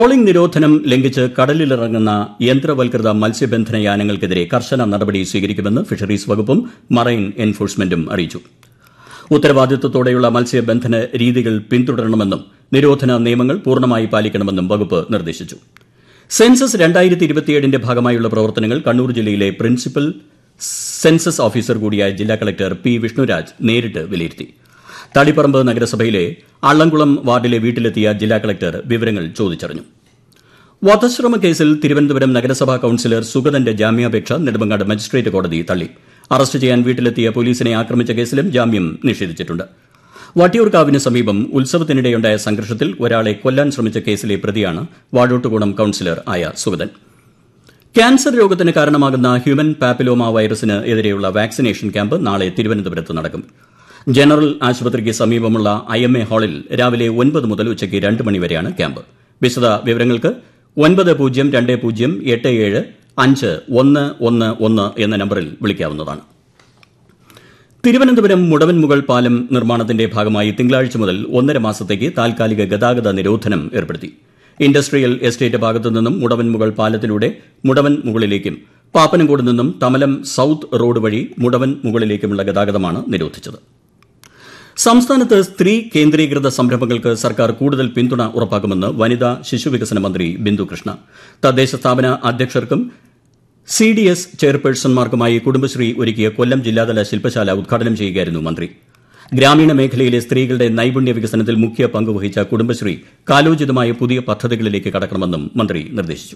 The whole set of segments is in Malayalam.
ട്രോളിംഗ് നിരോധനം ലംഘിച്ച് കടലിലിറങ്ങുന്ന യന്ത്രവൽകൃത മത്സ്യബന്ധന യാനങ്ങൾക്കെതിരെ കർശന നടപടി സ്വീകരിക്കുമെന്ന് ഫിഷറീസ് വകുപ്പും മറൈൻ എൻഫോഴ്സ്മെന്റും അറിയിച്ചു ഉത്തരവാദിത്തത്തോടെയുള്ള മത്സ്യബന്ധന രീതികൾ പിന്തുടരണമെന്നും നിരോധന നിയമങ്ങൾ പൂർണ്ണമായി പാലിക്കണമെന്നും വകുപ്പ് നിർദ്ദേശിച്ചു സെൻസസ് ന്റെ ഭാഗമായുള്ള പ്രവർത്തനങ്ങൾ കണ്ണൂർ ജില്ലയിലെ പ്രിൻസിപ്പൽ സെൻസസ് ഓഫീസർ കൂടിയായ ജില്ലാ കളക്ടർ പി വിഷ്ണുരാജ് നേരിട്ട് വിലയിരുത്തി തളിപ്പറമ്പ് നഗരസഭയിലെ അള്ളംകുളം വാർഡിലെ വീട്ടിലെത്തിയ ജില്ലാ കളക്ടർ വിവരങ്ങൾ ചോദിച്ചറിഞ്ഞു വധശ്രമ കേസിൽ തിരുവനന്തപുരം നഗരസഭാ കൌൺസിലർ സുഗതന്റെ ജാമ്യാപേക്ഷ നെടുമങ്ങാട് മജിസ്ട്രേറ്റ് കോടതി തള്ളി അറസ്റ്റ് ചെയ്യാൻ വീട്ടിലെത്തിയ പോലീസിനെ ആക്രമിച്ച കേസിലും ജാമ്യം നിഷേധിച്ചിട്ടുണ്ട് വട്ടിയൂർക്കാവിന് സമീപം ഉത്സവത്തിനിടെയുണ്ടായ സംഘർഷത്തിൽ ഒരാളെ കൊല്ലാൻ ശ്രമിച്ച കേസിലെ പ്രതിയാണ് വാഴോട്ടുകുളം കൌൺസിലർ ആയ സുഗതൻ ക്യാൻസർ രോഗത്തിന് കാരണമാകുന്ന ഹ്യൂമൻ പാപ്പിലോമ വൈറസിന് എതിരെയുള്ള വാക്സിനേഷൻ ക്യാമ്പ് നാളെ തിരുവനന്തപുരത്ത് നടക്കും ജനറൽ ആശുപത്രിക്ക് സമീപമുള്ള ഐ എം എ ഹാളിൽ രാവിലെ ഒൻപത് മുതൽ ഉച്ചയ്ക്ക് രണ്ട് മണിവരെയാണ് ക്യാമ്പ് വിശദ വിവരങ്ങൾക്ക് ഒൻപത് പൂജ്യം രണ്ട് പൂജ്യം എട്ട് ഏഴ് അഞ്ച് ഒന്ന് ഒന്ന് ഒന്ന് എന്ന നമ്പറിൽ വിളിക്കാവുന്നതാണ് തിരുവനന്തപുരം മുടവൻമുകൾ പാലം നിർമ്മാണത്തിന്റെ ഭാഗമായി തിങ്കളാഴ്ച മുതൽ ഒന്നര മാസത്തേക്ക് താൽക്കാലിക ഗതാഗത നിരോധനം ഏർപ്പെടുത്തി ഇൻഡസ്ട്രിയൽ എസ്റ്റേറ്റ് ഭാഗത്തു നിന്നും മുടവൻമുകൾ പാലത്തിലൂടെ മുടവൻ മുകളിലേക്കും പാപ്പനംകോട് നിന്നും തമലം സൌത്ത് റോഡ് വഴി മുടവൻ മുകളിലേക്കുമുള്ള ഗതാഗതമാണ് നിരോധിച്ചത് സംസ്ഥാനത്ത് സ്ത്രീ കേന്ദ്രീകൃത സംരംഭങ്ങൾക്ക് സർക്കാർ കൂടുതൽ പിന്തുണ ഉറപ്പാക്കുമെന്ന് വനിതാ ശിശുവികസന മന്ത്രി ബിന്ദു കൃഷ്ണ തദ്ദേശ സ്ഥാപന അധ്യക്ഷർക്കും സി ഡി എസ് ചെയർപേഴ്സൺമാർക്കുമായി കുടുംബശ്രീ ഒരുക്കിയ കൊല്ലം ജില്ലാതല ശില്പശാല ഉദ്ഘാടനം ചെയ്യുകയായിരുന്നു മന്ത്രി ഗ്രാമീണ മേഖലയിലെ സ്ത്രീകളുടെ നൈപുണ്യ വികസനത്തിൽ മുഖ്യ പങ്കുവഹിച്ച കുടുംബശ്രീ കാലോചിതമായ പുതിയ പദ്ധതികളിലേക്ക് കടക്കണമെന്നും മന്ത്രി നിർദ്ദേശിച്ചു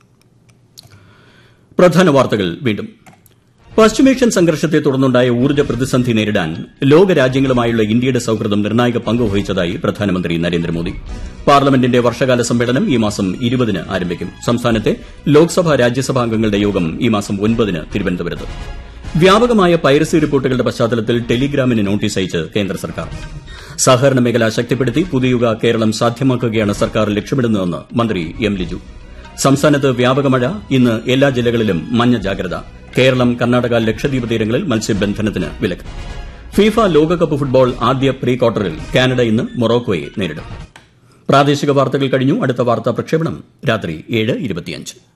പ്രധാന വാർത്തകൾ വീണ്ടും പശ്ചിമേഷ്യൻ സംഘർഷത്തെ തുടർന്നുണ്ടായ ഊർജ്ജ പ്രതിസന്ധി നേരിടാൻ ലോകരാജ്യങ്ങളുമായുള്ള ഇന്ത്യയുടെ സൌഹൃദം നിർണായക പങ്ക് വഹിച്ചതായി പ്രധാനമന്ത്രി നരേന്ദ്രമോദി പാർലമെന്റിന്റെ വർഷകാല സമ്മേളനം ഈ മാസം ഇരുപതിന് ആരംഭിക്കും സംസ്ഥാനത്തെ ലോക്സഭാ രാജ്യസഭാംഗങ്ങളുടെ യോഗം ഈ മാസം ഒൻപതിന് തിരുവനന്തപുരത്ത് വ്യാപകമായ പൈറസി റിപ്പോർട്ടുകളുടെ പശ്ചാത്തലത്തിൽ ടെലിഗ്രാമിന് നോട്ടീസ് അയച്ച് കേന്ദ്ര സർക്കാർ സഹകരണ മേഖല ശക്തിപ്പെടുത്തി പുതിയുഗ കേരളം സാധ്യമാക്കുകയാണ് സർക്കാർ ലക്ഷ്യമിടുന്നതെന്ന് മന്ത്രി എം ലിജു സംസ്ഥാനത്ത് വ്യാപക മഴ ഇന്ന് എല്ലാ ജില്ലകളിലും മഞ്ഞ ജാഗ്രത കേരളം കർണാടക ലക്ഷദ്വീപ് തീരങ്ങളിൽ മത്സ്യബന്ധനത്തിന് വിലക്ക് ഫിഫ ലോകകപ്പ് ഫുട്ബോൾ ആദ്യ പ്രീ ക്വാർട്ടറിൽ കാനഡ ഇന്ന് മൊറോക്കോയെ നേരിടും പ്രാദേശിക വാർത്തകൾ കഴിഞ്ഞു അടുത്ത വാർത്താ പ്രക്ഷേപണം രാത്രി ഏഴ് ഇരുപത്തിയഞ്ച്